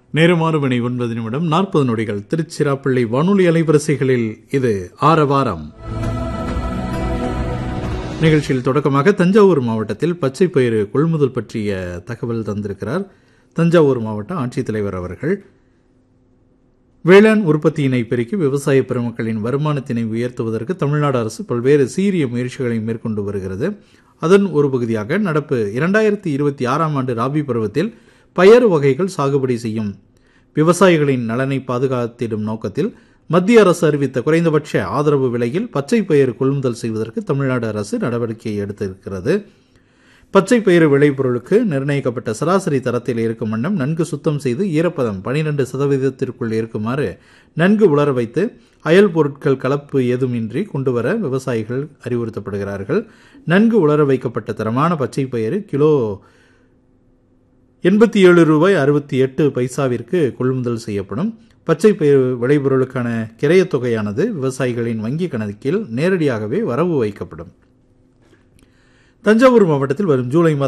நேரமாறு மணி ஒன்பது நிமிடம் நாற்பது நொடிகள் திருச்சிராப்பள்ளி வானொலி அலைவரிசைகளில் இது ஆரவாரம் நிகழ்ச்சியில் தொடக்கமாக தஞ்சாவூர் மாவட்டத்தில் பச்சை பயிறு கொள்முதல் பற்றிய தகவல் தந்திருக்கிறார் தஞ்சாவூர் மாவட்ட ஆட்சித்தலைவர் அவர்கள் வேளாண் உற்பத்தியினை பெருக்கி விவசாய பெருமக்களின் வருமானத்தினை உயர்த்துவதற்கு தமிழ்நாடு அரசு பல்வேறு சீரிய முயற்சிகளை மேற்கொண்டு வருகிறது அதன் ஒரு பகுதியாக நடப்பு இரண்டாயிரத்தி இருபத்தி ஆறாம் ஆண்டு ராபி பருவத்தில் பயறு வகைகள் சாகுபடி செய்யும் விவசாயிகளின் நலனை பாதுகாத்திடும் நோக்கத்தில் மத்திய அரசு அறிவித்த குறைந்தபட்ச ஆதரவு விலையில் பச்சை பயிறு கொள்முதல் செய்வதற்கு தமிழ்நாடு அரசு நடவடிக்கை எடுத்திருக்கிறது பச்சை பயிறு விளைபொருளுக்கு நிர்ணயிக்கப்பட்ட சராசரி தரத்தில் இருக்கும் வண்ணம் நன்கு சுத்தம் செய்து ஈரப்பதம் பனிரெண்டு சதவீதத்திற்குள் இருக்குமாறு நன்கு உலர வைத்து அயல் பொருட்கள் கலப்பு ஏதுமின்றி கொண்டுவர விவசாயிகள் அறிவுறுத்தப்படுகிறார்கள் நன்கு உலர வைக்கப்பட்ட தரமான பச்சை பயிறு கிலோ எண்பத்தி ஏழு ரூபாய் அறுபத்தி எட்டு பைசாவிற்கு கொள்முதல் செய்யப்படும் பச்சை பயிர் விளைபொருளுக்கான கிரையத் தொகையானது விவசாயிகளின் வங்கி கணக்கில் நேரடியாகவே வரவு வைக்கப்படும் தஞ்சாவூர் மாவட்டத்தில் வரும் ஜூலை மாதம்